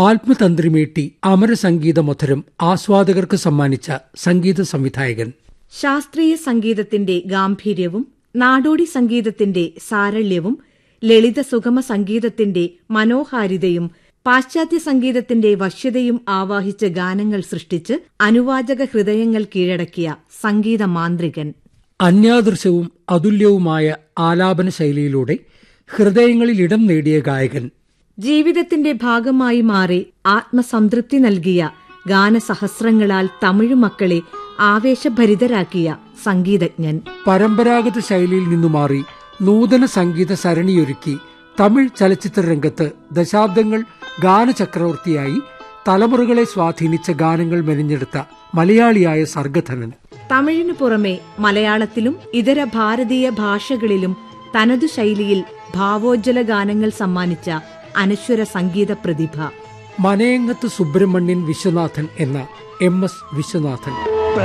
ആത്മതന്ത്രിമീട്ടി അമരസംഗീത മധുരം ആസ്വാദകർക്ക് സമ്മാനിച്ച സംഗീത സംവിധായകൻ ശാസ്ത്രീയ സംഗീതത്തിന്റെ ഗാംഭീര്യവും നാടോടി സംഗീതത്തിന്റെ സാരള്യവും ലളിത സുഗമ സംഗീതത്തിന്റെ മനോഹാരിതയും പാശ്ചാത്യ സംഗീതത്തിന്റെ വശ്യതയും ആവാഹിച്ച ഗാനങ്ങൾ സൃഷ്ടിച്ച് അനുവാചക ഹൃദയങ്ങൾ കീഴടക്കിയ സംഗീത മാന്ത്രികൻ അന്യാദൃശവും അതുല്യവുമായ ആലാപന ശൈലിയിലൂടെ ഹൃദയങ്ങളിൽ ഇടം നേടിയ ഗായകൻ ജീവിതത്തിന്റെ ഭാഗമായി മാറി ആത്മസംതൃപ്തി നൽകിയ ഗാനസഹസ്രങ്ങളാൽ തമിഴ് മക്കളെ ആവേശഭരിതരാക്കിയ സംഗീതജ്ഞൻ പരമ്പരാഗത ശൈലിയിൽ നിന്നു മാറി നൂതന സംഗീത സരണിയൊരുക്കി തമിഴ് ചലച്ചിത്ര രംഗത്ത് ദശാബ്ദങ്ങൾ ഗാനചക്രവർത്തിയായി തലമുറകളെ സ്വാധീനിച്ച ഗാനങ്ങൾ മെനഞ്ഞെടുത്ത മലയാളിയായ സർഗധനൻ തമിഴിനു പുറമെ മലയാളത്തിലും ഇതര ഭാരതീയ ഭാഷകളിലും തനതു ശൈലിയിൽ ഭാവോജ്വല ഗാനങ്ങൾ സമ്മാനിച്ച അനശ്വര സംഗീത പ്രതിഭ മനയങ്ങത്ത് സുബ്രഹ്മണ്യൻ വിശ്വനാഥൻ എന്ന എം എസ് വിശ്വനാഥൻ